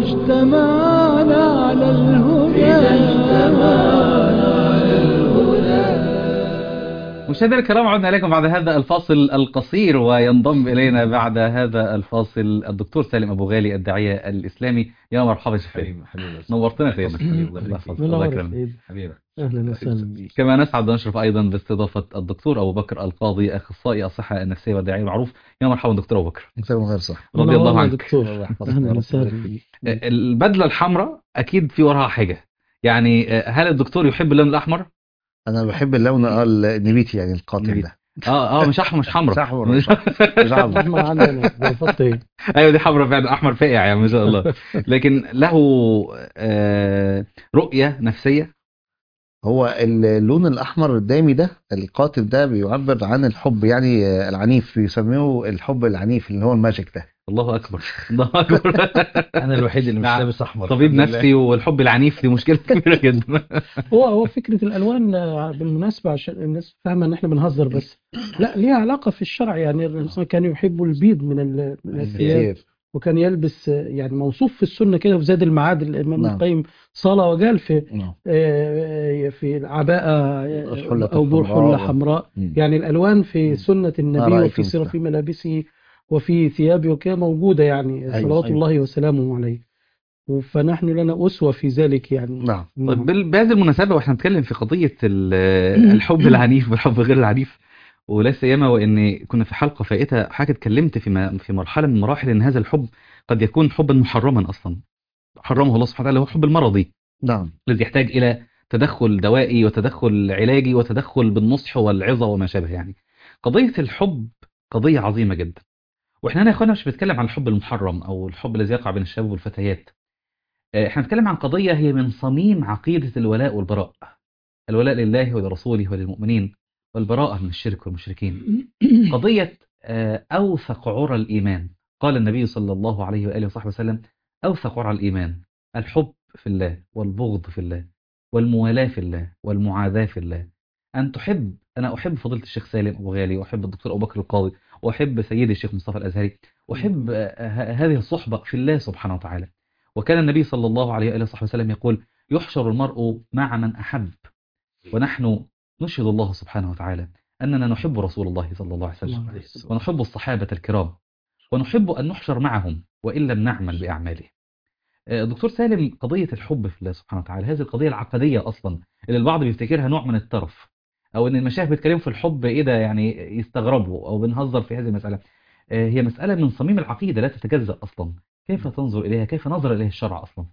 اجتمعنا على الهدى مشاهدينا الكرام عدنا إليكم بعد هذا الفاصل القصير وينضم إلينا بعد هذا الفاصل الدكتور سالم أبو غالي الداعية الإسلامي يا مرحبا شيخ سالم حبيبي حبيبي نورتنا سيدنا حبيبي، الله يحفظك من الله نور يكرمك سيد. حبيبي اهلا وسهلا بك كما نسعد ونشرف أيضا باستضافة الدكتور أبو بكر القاضي أخصائي الصحة النفسية والداعية المعروف يا مرحبا دكتور أبو بكر مساء الخير صح رضي الله منورنا يا عنك دكتور الله يحفظك اهلا يا رب. وسهلا بك. البدلة الحمراء أكيد في وراها حاجة يعني هل الدكتور يحب اللون الأحمر؟ انا بحب اللون اه النبيتي يعني القاتل نبيتي. ده اه اه مش احمر مش حمرا مش أحمر، مش مش عارف. احمر عندنا زي فطي ايوه دي حمرا فعلا احمر فاقع يعني ما شاء الله لكن له آه رؤيه نفسيه هو اللون الاحمر الدامي ده القاتل ده بيعبر عن الحب يعني آه، العنيف بيسموه الحب العنيف اللي هو الماجيك ده الله اكبر الله اكبر انا الوحيد اللي مش نعم. لابس احمر طبيب الحمد لله. نفسي والحب العنيف دي مشكله كبيره جدا هو هو فكرة الألوان آه، بالمناسبة عشان الناس فاهمة إن إحنا بنهزر بس لا ليها علاقة في الشرع يعني الرسول كان يحب البيض من ال- من الثياب كتير. وكان يلبس آه، يعني موصوف في السنة كده في زاد المعاد الإمام نعم. القيم صلى وقال في نعم. آه، في العباءة آه، الحلة أو بور الحمراء. حلة حمراء مم. يعني الألوان في مم. سنة النبي رأيت وفي سيرة مثله. في ملابسه وفي ثيابه وكده موجودة يعني أيوة، صلوات أيوة. الله وسلامه عليه فنحن لنا أسوة في ذلك يعني نعم طيب بال- بهذه المناسبه واحنا بنتكلم في قضيه ال- الحب العنيف والحب غير العنيف ولا سيما وان كنا في حلقه فائته حضرتك اتكلمت في م- في مرحله من مراحل ان هذا الحب قد يكون حبا محرما اصلا حرمه الله سبحانه وتعالى هو الحب المرضي نعم الذي يحتاج إلى تدخل دوائي وتدخل علاجي وتدخل بالنصح والعظة وما شابه يعني قضية الحب قضية عظيمة جدا واحنا هنا يا اخوانا مش بنتكلم عن الحب المحرم او الحب الذي يقع بين الشباب والفتيات آه، احنا بنتكلم عن قضية هي من صميم عقيدة الولاء والبراء الولاء لله ولرسوله وللمؤمنين والبراءة من الشرك والمشركين قضية آه، أوثق عرى الإيمان قال النبي صلى الله عليه وآله وصحبه وسلم أوثق عرى الإيمان الحب في الله والبغض في الله والموالاة في الله والمعاداة في الله أن تحب أنا أحب فضيلة الشيخ سالم أبو غالي وأحب الدكتور أبو بكر القاضي وأحب سيدي الشيخ مصطفى الأزهري وأحب آه، ه- هذه الصحبة في الله سبحانه وتعالى وكان النبي صلى الله عليه وآله وصحبه وسلم يقول يحشر المرء مع من أحب ونحن نشهد الله سبحانه وتعالى أننا نحب رسول الله صلى الله عليه وسلم ونحب الصحابة الكرام ونحب أن نحشر معهم وإن لم نعمل بأعماله آه، دكتور سالم قضية الحب في الله سبحانه وتعالى هذه القضية العقدية أصلا اللي البعض بيفتكرها نوع من الترف أو إن المشايخ بيتكلموا في الحب إيه ده يعني يستغربوا أو بنهزر في هذه المسألة آه، هي مسألة من صميم العقيدة لا تتجزأ أصلا كيف تنظر إليها كيف نظر إليها الشرع أصلا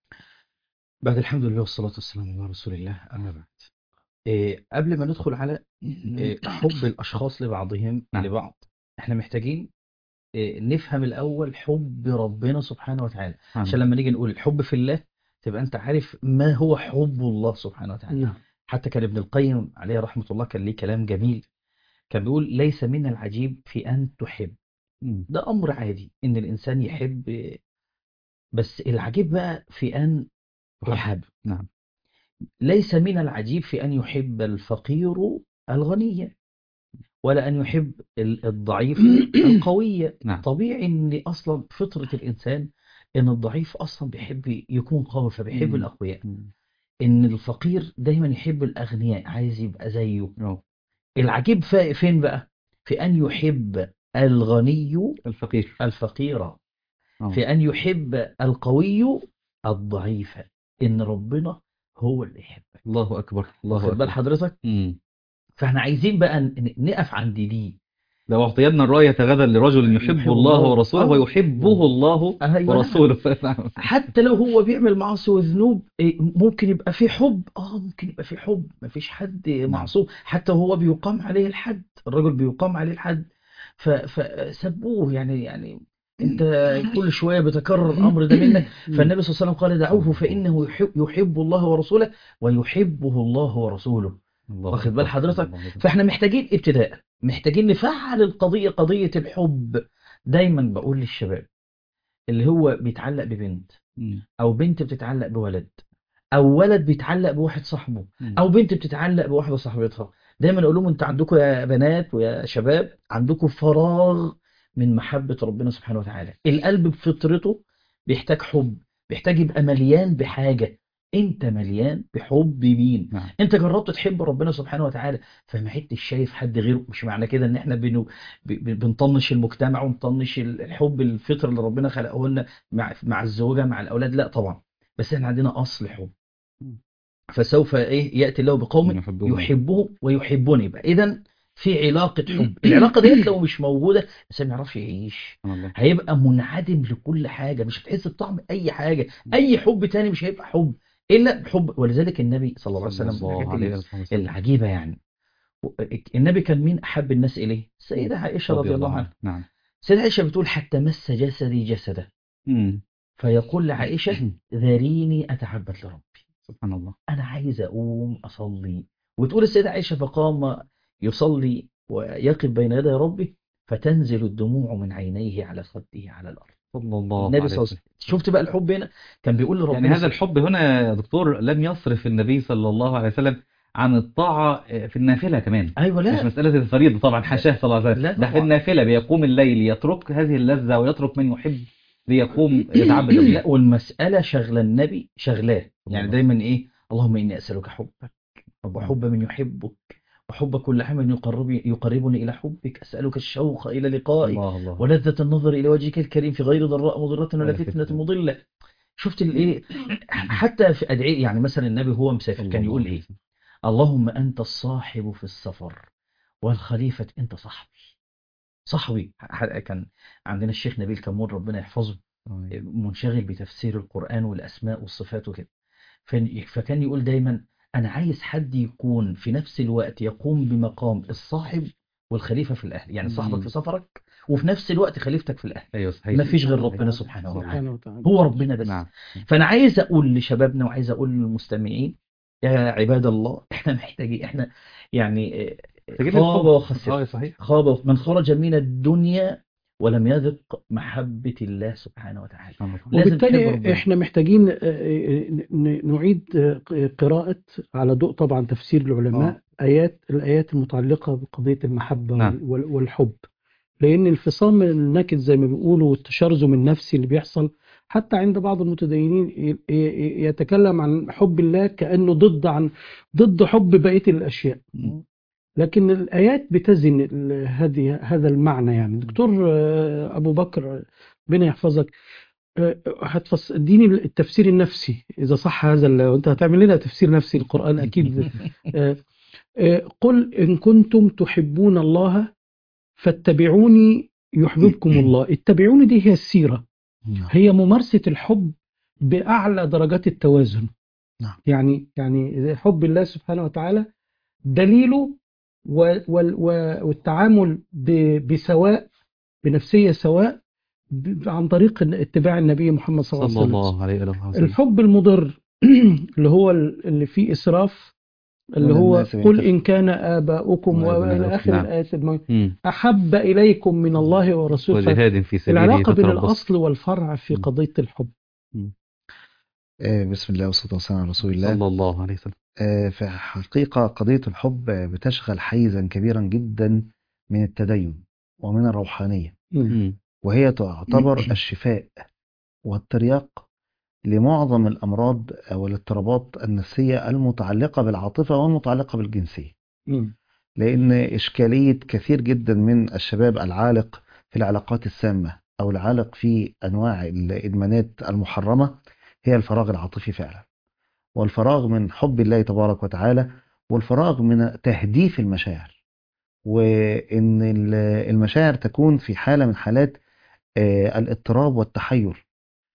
بعد الحمد لله والصلاة والسلام على رسول الله أما بعد إيه قبل ما ندخل على إيه حب الأشخاص لبعضهم نعم. لبعض احنا محتاجين إيه نفهم الأول حب ربنا سبحانه وتعالى عشان لما نيجي نقول الحب في الله تبقى أنت عارف ما هو حب الله سبحانه وتعالى نعم حتى كان ابن القيم عليه رحمة الله كان ليه كلام جميل كان بيقول ليس من العجيب في أن تحب مم. ده أمر عادي إن الإنسان يحب بس العجيب بقى في أن يحب نعم ليس من العجيب في أن يحب الفقير الغني ولا أن يحب ال- الضعيف القوي نعم. طبيعي أن أصلا فطرة الإنسان أن الضعيف أصلا بيحب يكون قوي فبيحب مم. الأقوياء مم. أن الفقير دايما يحب الأغنياء عايز يبقى زيه أوه. العجيب فا- فين بقى في أن يحب الغني الفقير الفقير أوه. في أن يحب القوي الضعيف إن ربنا هو اللي يحبك الله أكبر الله واخد بال أكبر حضرتك مم. فاحنا عايزين بقى ن- نقف عند دي لو اعطينا الراية غدا لرجل يحب يحب الله الله. ورسوله آه. ويحبه الله أيوة. ورسوله نعم. حتى لو هو بيعمل معاصي وذنوب إيه، ممكن يبقى في حب اه ممكن يبقى في حب مفيش حد معصوم حتى وهو بيقام عليه الحد الرجل بيقام عليه الحد ف- فسبوه يعني يعني انت كل شويه بتكرر الامر ده منك فالنبي صلى الله عليه وسلم قال دعوه فانه يحب, يحب الله ورسوله ويحبه الله ورسوله الله واخد بال أكبر. حضرتك؟ الله أكبر. فاحنا محتاجين ابتداء محتاجين نفعل القضية قضية الحب دايما بقول للشباب اللي هو بيتعلق ببنت مم. او بنت بتتعلق بولد او ولد بيتعلق بواحد صاحبه مم. او بنت بتتعلق بواحدة صاحبتها دايما اقول لهم انتوا عندكم يا بنات ويا شباب عندكم فراغ من محبة ربنا سبحانه وتعالى القلب بفطرته بيحتاج حب بيحتاج يبقى مليان بحاجة انت مليان بحب مين نعم انت جربت تحب ربنا سبحانه وتعالى فما حدش شايف حد غيره مش معنى كده ان احنا بنو ب- ب- بنطنش المجتمع ونطنش ال- الحب الفطر اللي ربنا خلقه لنا مع مع الزوجة مع الاولاد لا طبعا بس احنا عندنا اصل حب مم. فسوف ايه ياتي الله بقوم يحبون. يحبهم ويحبوني بقى اذا في علاقة حب العلاقة ديت لو مش موجودة الانسان ما يعرفش يعيش سبحان الله هيبقى منعدم لكل حاجة مش هتحس بطعم أي حاجة أي حب تاني مش هيبقى حب إلا حب ولذلك النبي صلى الله عليه وسلم صلى من الله الحاجات عليه اللي- وسلم العجيبة يعني النبي كان مين أحب الناس إليه السيدة عائشة رضي الله عنها نعم السيدة عائشة بتقول حتى مس جسدي جسده مم. فيقول لعائشة ذريني أتعبد لربي سبحان الله أنا عايز أقوم أصلي وتقول السيدة عائشة فقام يصلي ويقف بين يدي ربه فتنزل الدموع من عينيه على خده على الأرض صلى الله النبي عليه صلى الله عليه وسلم وسلم شفت بقى الحب هنا كان بيقول لربنا يعني هذا الحب هنا يا دكتور لم يصرف النبي صلى الله عليه وسلم عن الطاعة في النافلة كمان ايوه مش لا مسألة الفريضة طبعا حاشاه صلى الله عليه لا وسلم ده في طبعا. النافلة بيقوم الليل يترك هذه اللذة ويترك من يحب ليقوم يتعبد لا لله والمسألة شغلة النبي شغلاه الله. يعني دايما ايه اللهم اني اسألك حبك وحب من يحبك وحب كل عمل يقرب يقربني الى حبك اسألك الشوق الى لقائك الله الله ولذة النظر الى وجهك الكريم في غير ضراء مضرة ولا ولا فتنة فتنة. مضلة شفت الايه حتى في ادعية يعني مثلا النبي هو مسافر صلى كان الله يقول عليه ايه وسلم. اللهم أنت الصاحب في السفر والخليفة أنت صاحبي صاحبي ح- كان عندنا الشيخ نبيل كمون ربنا يحفظه منشغل بتفسير القرآن والأسماء والصفات وكده فن- فكان يقول دايما أنا عايز حد يكون في نفس الوقت يقوم بمقام الصاحب والخليفة في الأهل يعني صاحبك مم. في سفرك وفي نفس الوقت خليفتك في الأهل ايوه صحيح ما فيش غير ربنا سبحانه وتعالى سبحانه وتعالى هو ربنا بس نعم فانا عايز اقول لشبابنا وعايز اقول للمستمعين يا عباد الله احنا محتاجين احنا يعني آه، محتاجين خاب الحب. وخسر اه صحيح خاب من خرج من الدنيا ولم يذق محبة الله سبحانه وتعالى سبحان الله. لازم تحب وبالتالي ربنا. احنا محتاجين آه، آه، ن- نعيد آه، قراءة على ضوء طبعا تفسير العلماء آيات الآيات المتعلقة بقضية المحبة نعم. وال- والحب لأن الفصام النكد زي ما بيقولوا والتشرذم النفسي اللي بيحصل حتى عند بعض المتدينين ي- ي- يتكلم عن حب الله كأنه ضد عن ضد حب بقية الأشياء لكن الآيات بتزن ال- هذه هذا المعنى يعني دكتور آه، أبو بكر ربنا يحفظك آه، هتفص اديني التفسير النفسي إذا صح هذا ال- وأنت هتعمل لنا تفسير نفسي القرآن أكيد آه، آه، قل إن كنتم تحبون الله فاتبعوني يحببكم الله اتبعوني دي هي السيرة هي ممارسة الحب بأعلى درجات التوازن نعم. يعني يعني حب الله سبحانه وتعالى دليله و- وال- و- والتعامل ب- بسواء بنفسية سواء ب- عن طريق اتباع النبي محمد صلى الله صلى عليه وسلم الله عليه وسلم الحب المضر اللي هو ال- اللي فيه إسراف اللي ولا هو الناس قل بينتفع. إن كان آباؤكم وأبناؤكم. وإلى آخر نعم. الآيات المو- مم. أحب إليكم من الله ورسوله وجهاد في سبيله العلاقة بين فتربص. الأصل والفرع في مم. قضية الحب آه، بسم الله والصلاة والسلام على رسول الله صلى الله عليه وسلم آه، في حقيقة قضية الحب آه، بتشغل حيزا كبيرا جدا من التدين ومن الروحانية مم. وهي تعتبر الشفاء والترياق لمعظم الأمراض أو الاضطرابات النفسية المتعلقة بالعاطفة والمتعلقة بالجنسية مم. لأن إشكالية كثير جدا من الشباب العالق في العلاقات السامة أو العالق في أنواع الإدمانات المحرمة هي الفراغ العاطفي فعلا والفراغ من حب الله تبارك وتعالى والفراغ من تهديف المشاعر وإن ال- المشاعر تكون في حالة من حالات آه، الاضطراب والتحير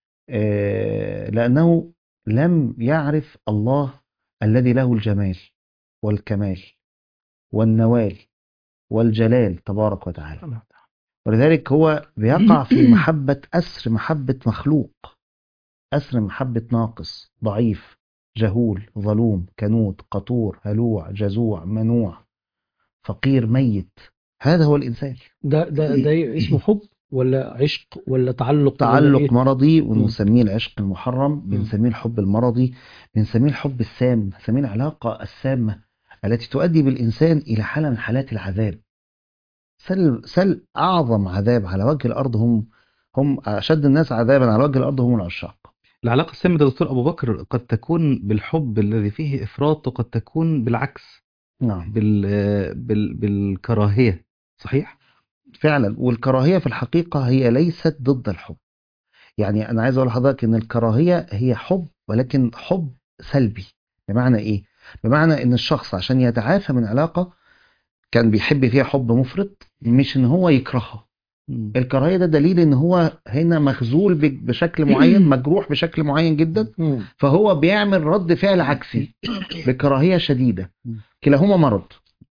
آه، لأنه لم يعرف الله الذي له الجمال والكمال والنوال والجلال تبارك وتعالى ولذلك هو بيقع في محبة أسر محبة مخلوق أسر محبة ناقص ضعيف جهول ظلوم كنود قطور هلوع جزوع منوع فقير ميت هذا هو الإنسان ده ده ده اسمه حب ولا عشق ولا تعلق ولا تعلق إيه؟ مرضي ونسميه العشق المحرم بنسميه الحب المرضي بنسميه الحب السام بنسميه العلاقة السامة التي تؤدي بالإنسان إلى حالة من حالات العذاب سل, سل أعظم عذاب على وجه الأرض هم هم أشد الناس عذابا على وجه الأرض هم العشاق العلاقة السامة ده دكتور أبو بكر قد تكون بالحب الذي فيه إفراط وقد تكون بالعكس نعم بال... بال... بالكراهية صحيح؟ فعلا والكراهية في الحقيقة هي ليست ضد الحب يعني أنا عايز أقول لحضرتك إن الكراهية هي حب ولكن حب سلبي بمعنى إيه؟ بمعنى إن الشخص عشان يتعافى من علاقة كان بيحب فيها حب مفرط مش إن هو يكرهها مم. الكراهية ده دليل إن هو هنا مخزول ب- بشكل معين مجروح بشكل معين جدا مم. فهو بيعمل رد فعل عكسي بكراهية شديدة مم. كلاهما مرض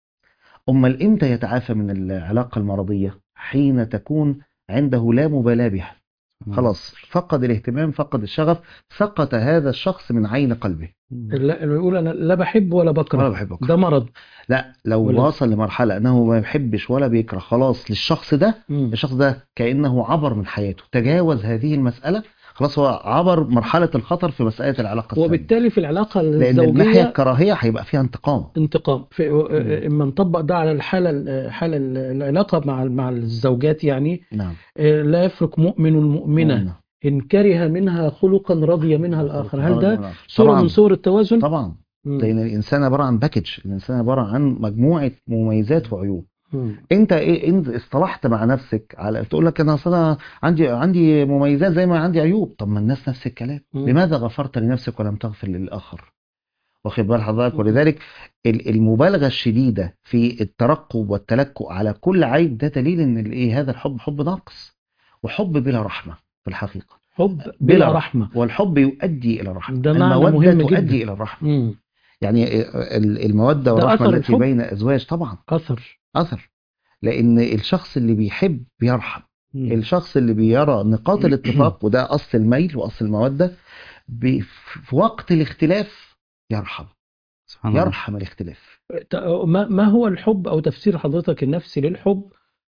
أمال إمتى يتعافى من العلاقة المرضية حين تكون عنده لا مبالاة بها خلاص فقد الاهتمام فقد الشغف سقط هذا الشخص من عين قلبه مم. لا اللي يقول انا لا بحب ولا بكره ولا بحب أكره. ده مرض لا لو ولا- وصل لمرحلة أنه ما يحبش ولا بيكره خلاص للشخص ده مم. الشخص ده كأنه عبر من حياته تجاوز هذه المسألة خلاص هو عبر مرحلة الخطر في مسألة العلاقة السامة وبالتالي في العلاقه لأن الناحية الزوجيه الكراهية هيبقى فيها انتقام انتقام في اما نطبق ده على الحاله حاله العلاقه مع مع الزوجات يعني نعم آه، لا يفرق مؤمن المؤمنه ان كره منها خلقا رضي منها الاخر هل ده صوره طبعا من صور التوازن؟ طبعا مم. لأن الإنسان عبارة عن باكج الإنسان عبارة عن مجموعة مميزات وعيوب مم. انت ايه انت اصطلحت مع نفسك على تقول لك انا اصل أنا عندي عندي مميزات زي ما عندي عيوب طب ما الناس نفس الكلام مم. لماذا غفرت لنفسك ولم تغفر للآخر واخد بال حضرتك ولذلك ال- المبالغة الشديدة في الترقب والتلكؤ على كل عيب ده دليل ان الايه هذا الحب حب ناقص وحب بلا رحمة في الحقيقة حب بلا بلا رحمه والحب يؤدي الى الرحمة ده معنى المودة مهم تؤدي جدا. الى الرحمة مم. يعني ال- المودة ده والرحمة أثر التي الحب. بين الازواج طبعا اثر اثر لان الشخص اللي بيحب بيرحم مم. الشخص اللي بيرى نقاط الاتفاق وده اصل الميل واصل الموده بي- في وقت الاختلاف يرحم سبحان الله يرحم الاختلاف ت- ما ما هو الحب او تفسير حضرتك النفسي للحب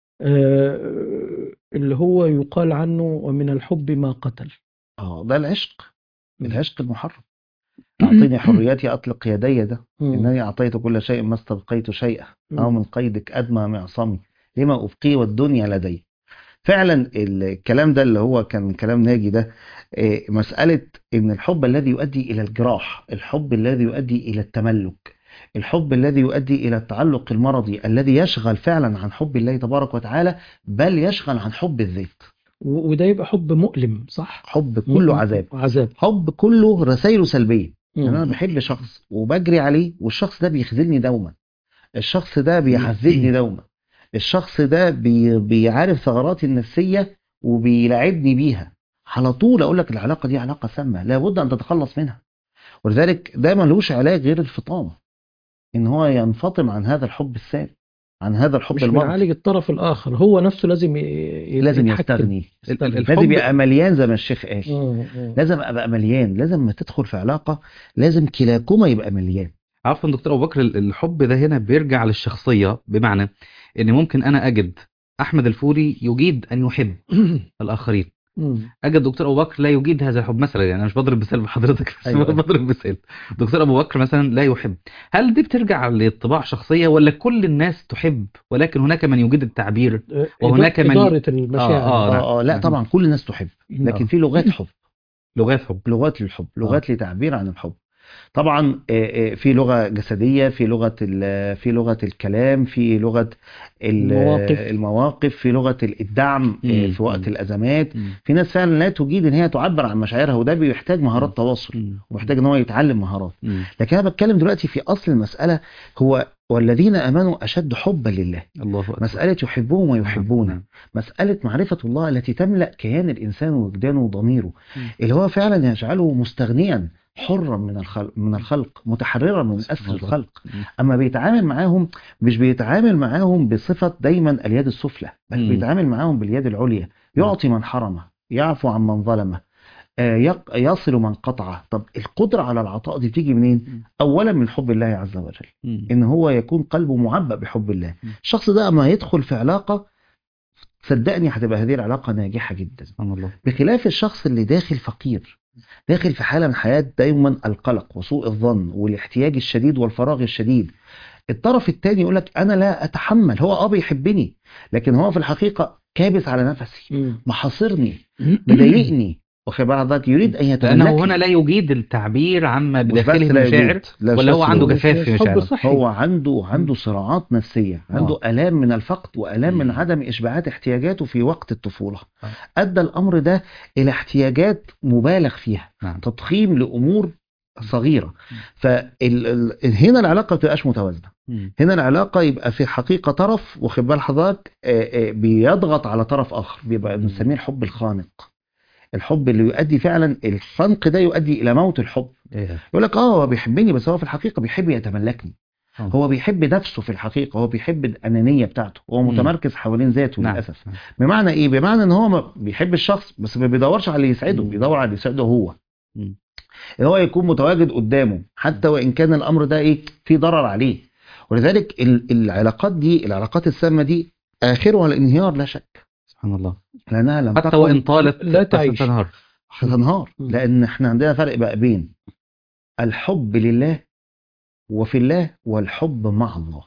آه، اللي هو يقال عنه ومن الحب ما قتل اه ده العشق العشق المحرم اعطيني حريتي اطلق يدي ده مم. انني اعطيت كل شيء ما استبقيت شيئا او مم. من قيدك ادمى معصمي لما ابقي والدنيا لدي فعلا الكلام ده اللي هو كان كلام ناجي ده آه، مسألة ان الحب الذي يؤدي الى الجراح الحب الذي يؤدي الى التملك الحب الذي يؤدي الى التعلق المرضي الذي يشغل فعلا عن حب الله تبارك وتعالى بل يشغل عن حب الذات و- وده يبقى حب مؤلم صح؟ حب كله مم. عذاب عذاب حب كله رسائله سلبية مم. يعني انا بحب شخص وبجري عليه والشخص ده بيخذلني دوما الشخص ده بيعذبني دوما الشخص ده بي بيعرف ثغراتي النفسية وبيلاعبني بيها على طول اقول لك العلاقة دي علاقة سامة لابد ان تتخلص منها ولذلك ده ملوش علاج غير الفطام ان هو ينفطم عن هذا الحب السام عن هذا الحب مش المرضي بنعالج الطرف الاخر هو نفسه لازم ي- ي- لازم يتحكم. يستغني ال- ال- لازم الحب يبقى مليان زي ما الشيخ قال مم. مم. لازم ابقى مليان لازم ما تدخل في علاقة لازم كلاكما يبقى مليان عفوا دكتور ابو بكر ال- الحب ده هنا بيرجع للشخصيه بمعنى ان ممكن انا اجد احمد الفوري يجيد ان يحب الاخرين مم. اجد دكتور ابو بكر لا يجيد هذا الحب مثلا يعني انا مش بضرب مثال بحضرتك بس أيوة. بضرب مثال دكتور ابو بكر مثلا لا يحب هل دي بترجع لطباع شخصيه ولا كل الناس تحب ولكن هناك من يجيد التعبير وهناك من- إدارة المشاعر آه، نعم. اه اه لا طبعا كل الناس تحب لكن آه. في لغات حب لغات حب لغات للحب لغات لتعبير عن الحب طبعا آه، آه، في لغة جسدية في لغة ال- في لغة الكلام في لغة ال- المواقف. المواقف في لغة الدعم آه، مم. في وقت مم. الأزمات مم. في ناس فعلا لا تجيد ان هي تعبر عن مشاعرها وده بيحتاج مهارات تواصل مم. ومحتاج ان هو يتعلم مهارات مم. لكن انا بتكلم دلوقتي في اصل المسألة هو والذين امنوا اشد حبا لله الله اكبر مسألة يحبهم ويحبونه نعم. مسألة معرفة الله التي تملأ كيان الإنسان ووجدانه وضميره مم. اللي هو فعلا يجعله مستغنيا حرا من الخلق من الخلق متحررا من سبحان أسر الله. الخلق مم. أما بيتعامل معاهم مش بيتعامل معاهم بصفة دايما اليد السفلى بل مم. بيتعامل معاهم باليد العليا يعطي من حرمه يعفو عن من ظلمه آه، يق- يصل من قطعه طب القدرة على العطاء دي بتيجي منين مم. أولا من حب الله عز وجل مم. ان هو يكون قلبه معبأ بحب الله م. الشخص ده اما يدخل في علاقة صدقني هتبقى هذه العلاقة ناجحة جدا سبحان الله بخلاف الشخص اللي داخل فقير داخل في حالة من حياة دايما القلق وسوء الظن والاحتياج الشديد والفراغ الشديد الطرف الثاني يقول لك انا لا اتحمل هو اه بيحبني لكن هو في الحقيقة كابس على نفسي مم. محاصرني مضايقني واخد بال حضرتك يريد ان يتملك لأنه هنا لا يجيد التعبير عما مش بداخله بس لا من مشاعر يجيد، لا ولا مش هو بس عنده يجيد. جفاف في حب مشاعره صحي هو عنده عنده صراعات نفسية عنده آه. آلام من الفقد وآلام من مم. عدم إشباعات احتياجاته في وقت الطفولة آه. أدى الأمر ده إلى احتياجات مبالغ فيها نعم تضخيم لأمور صغيرة فهنا العلاقة ما بتبقاش متوازنة مم. هنا العلاقة يبقى في حقيقة طرف واخد بال حضرتك آه، آه، بيضغط على طرف آخر بيبقى مم. بنسميه الحب الخانق الحب اللي يؤدي فعلا الخنق ده يؤدي إلى موت الحب إيه. يقول لك اه هو بيحبني بس هو في الحقيقة بيحب يتملكني آه. هو بيحب نفسه في الحقيقة هو بيحب الأنانية بتاعته هو مم. متمركز حوالين ذاته نعم للأسف نعم. بمعنى إيه؟ بمعنى إن هو ما بيحب الشخص بس ما بيدورش على اللي يسعده مم. بيدور على اللي يسعده هو مم. إن هو يكون متواجد قدامه حتى وإن كان الأمر ده إيه في ضرر عليه ولذلك ال- العلاقات دي العلاقات السامة دي آخرها الانهيار لا شك سبحان الله لأنها لم حتى تقم وإن طالت لا تعيش. تنهار هتنهار مم. لأن إحنا عندنا فرق بقى بين الحب لله وفي الله والحب مع الله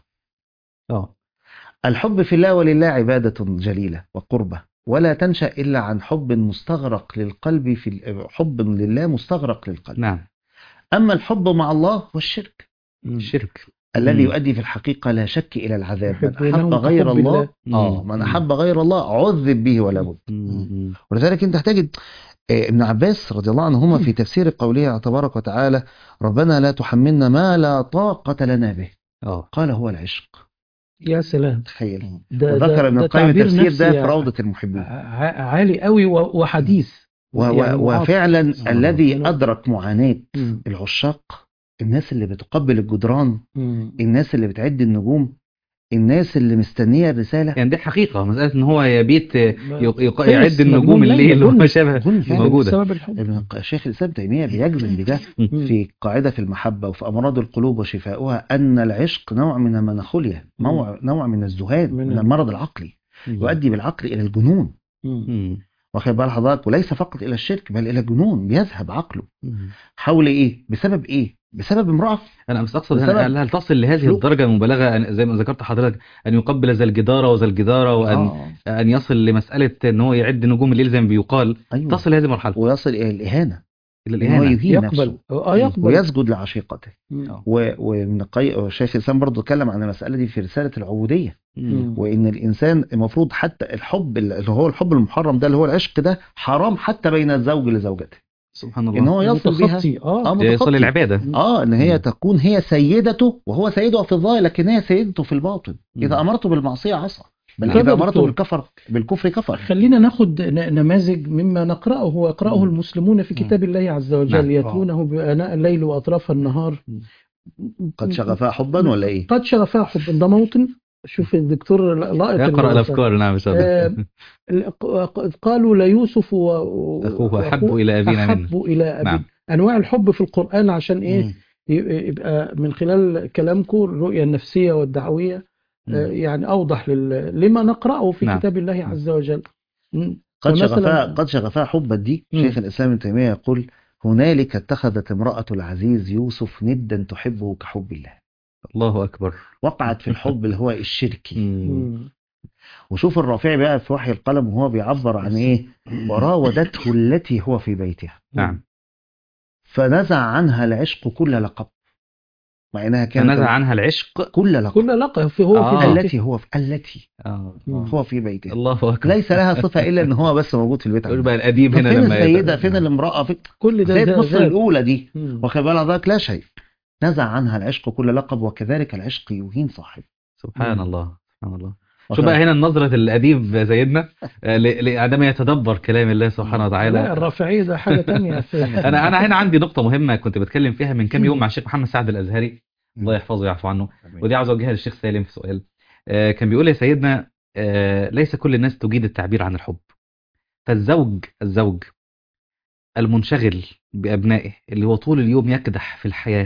اه الحب في الله ولله عبادة جليلة وقربة ولا تنشأ إلا عن حب مستغرق للقلب في حب لله مستغرق للقلب نعم أما الحب مع الله هو الشرك الشرك الذي مم. يؤدي في الحقيقة لا شك إلى العذاب من يحبونهم أحب غير كحب الله الله. آه مم. من أحب غير الله عذب به ولا بد مم. ولذلك أنت تجد آه، ابن عباس رضي الله عنهما في تفسير قوله تبارك وتعالى ربنا لا تحملنا ما لا طاقة لنا به اه قال هو العشق يا سلام تخيل ده وذكر ابن ده القيم تعبير التفسير نفسي ده في ع- روضة المحبين ع- عالي قوي و- وحديث و- و- يعني معاصر. وفعلا آه. الذي كلام. أدرك معاناة مم. العشاق الناس اللي بتقبل الجدران مم. الناس اللي بتعد النجوم الناس اللي مستنية الرسالة يعني دي حقيقة مسألة ان هو يبيت يق- يق- خلص يعد النجوم مجنون الليل ليلى، وما جن. شابه جن فعلا. موجودة. بسبب الحب ابن الق- شيخ الإسلام تيمية بيجزم بده مم. في قاعدة في المحبة وفي أمراض القلوب وشفاؤها أن العشق نوع من المناخوليا نوع, نوع من الذهان من من ال- المرض العقلي يؤدي بالعقل إلى الجنون مم. مم. واخد بال حضرتك وليس فقط إلى الشرك بل إلى الجنون بيذهب عقله مم. حول إيه بسبب إيه بسبب امرأة انا بس اقصد بسبب هل هل تصل لهذه فلوس. الدرجة المبالغة أن- زي ما ذكرت حضرتك ان يقبل ذا الجدارة وذا الجدارة وان آه. ان يصل لمسألة ان هو يعد نجوم الليل زي ما بيقال أيوة. تصل لهذه المرحلة ويصل إلى الإهانة الى إن هو الإهانة يهين يقبل نفسه اه يقبل ويسجد لعشيقته مم. و- وابن القيم شيخ الإسلام برضه اتكلم عن المسألة دي في رسالة العبودية مم. وإن الإنسان المفروض حتى الحب اللي هو الحب المحرم ده اللي هو العشق ده حرام حتى بين الزوج لزوجته سبحان إن الله هو يصل بها متخطي اه آه، يصل متخطي. للعبادة اه ان هي مم. تكون هي سيدته وهو سيدها في الظاهر لكن هي سيدته في الباطن مم. اذا امرته بالمعصيه عصى بل طب يا اذا امرته دكتور. بالكفر بالكفر كفر خلينا ناخد ن- نماذج مما نقرأه ويقرأه مم. المسلمون في مم. كتاب الله عز وجل نعم. يتلونه بآناء الليل وأطراف النهار قد شغفها حبا ولا ايه قد شغفها حب ده موطن شوف الدكتور لائق يقرأ ال- الافكار نعم ان شاء الله آه، ال- قالوا ليوسف و- و- اخوه احب وأخوه الى ابينا منه أحب إلى أبينا نعم أنواع الحب في القرآن عشان إيه مم. ي- يبقى من خلال كلامكم الرؤية النفسية والدعوية آه، مم. يعني أوضح لل- لما نقرأه في نعم. كتاب الله عز وجل مم. قد فمثلاً- شغفها قد شغفها حبا دي مم. شيخ الاسلام ابن تيميه يقول هنالك اتخذت امراه العزيز يوسف ندا تحبه كحب الله الله اكبر وقعت في الحب اللي هو الشركي مم. مم. وشوف الرافعي بقى في وحي القلم وهو بيعبر عن ايه وراودته التي هو في بيتها نعم فنزع عنها العشق كل لقب مع انها كانت فنزع عنها العشق كل لقب كل لقب في هو آه. في بيته. التي هو في التي آه. مم. هو في بيته الله اكبر ليس لها صفة إلا إن هو بس موجود في البيت يقول عنده. بقى الاديب طب هنا فين لما السيدة يت- فين الامرأة في كل ده زي ده- مصر ده- الأولى دي مم. واخد بالك ذاك لا شيء نزع عنها العشق كل لقب وكذلك العشق يهين صاحبه سبحان مم. الله سبحان الله واخد شوف بقى بالك؟ هنا النظرة الأديب سيدنا آه، ل- ل- عندما يتدبر كلام الله سبحانه لا وتعالى الرافعي ده حاجة تانية في أنا أنا هنا عندي نقطة مهمة كنت بتكلم فيها من كام يوم مع الشيخ محمد سعد الأزهري الله يحفظه ويعفو عنه ودي عاوز أوجهها للشيخ سالم في سؤال آه، كان بيقول يا سيدنا آه، ليس كل الناس تجيد التعبير عن الحب فالزوج الزوج المنشغل بأبنائه اللي هو طول اليوم يكدح في الحياة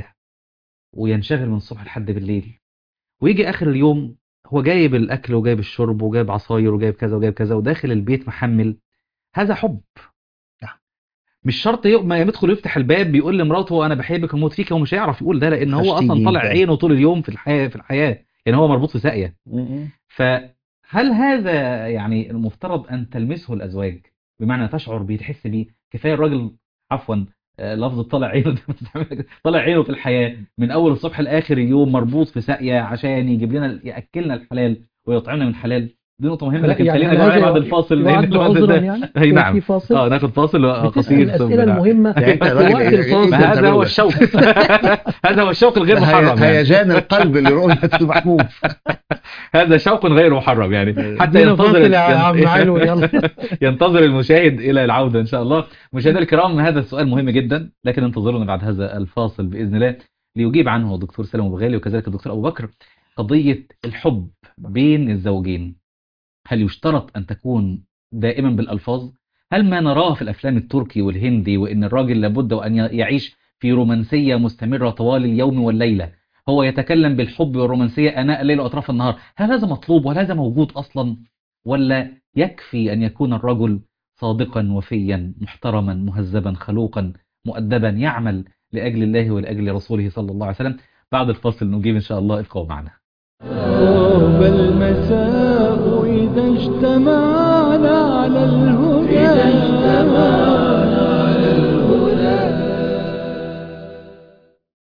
وينشغل من الصبح لحد بالليل ويجي آخر اليوم هو جايب الأكل وجايب الشرب وجايب عصاير وجايب كذا وجايب كذا وداخل البيت محمل هذا حب نعم. مش شرط يوم ما يدخل يفتح الباب بيقول لمراته انا بحبك واموت فيك هو مش هيعرف يقول ده لان هو هشتي اصلا طالع جدا. عينه طول اليوم في الحياه في الحياه يعني هو مربوط في ساقيه م- فهل هذا يعني المفترض ان تلمسه الازواج بمعنى تشعر بيه تحس بيه كفايه الراجل عفوا آه، لفظ طالع عينه ده بستعملها كده، طالع عينه في الحياه من اول الصبح لاخر اليوم مربوط في ساقيه عشان يجيب لنا ياكلنا الحلال ويطعمنا من حلال دي نقطه مهمه لكن خلينا هذا نراجع بعد الفاصل يعد لأن بعد عذرا ده- يعني اي هو نعم في فاصل اه ناخد فاصل بتسأل قصير الأسئلة ثم نعم. المهمة يعني انت في راجل وقت إيه- الفاصل إيه هذا هو التناول؟ الشوق هذا هو الشوق الغير هي- محرم يعني. هيجان القلب لرؤية محبوب هذا شوق غير محرم يعني حتى ادينا ينتظر فاصل يا عم علو يلا ينتظر المشاهد الى العوده ان شاء الله مشاهدينا الكرام هذا السؤال مهم جدا لكن انتظرونا بعد هذا الفاصل باذن الله ليجيب عنه الدكتور سلام ابو غالي وكذلك الدكتور ابو بكر قضيه الحب بين الزوجين هل يشترط ان تكون دائما بالالفاظ هل ما نراه في الافلام التركي والهندي وان الراجل لابد وان يعيش في رومانسيه مستمره طوال اليوم والليله هو يتكلم بالحب والرومانسيه اناء الليل واطراف النهار هل هذا مطلوب وهل هذا موجود اصلا ولا يكفي ان يكون الرجل صادقا وفيا محترما مهذبا خلوقا مؤدبا يعمل لاجل الله ولاجل رسوله صلى الله عليه وسلم بعد الفاصل نجيب ان شاء الله ابقوا معنا قرب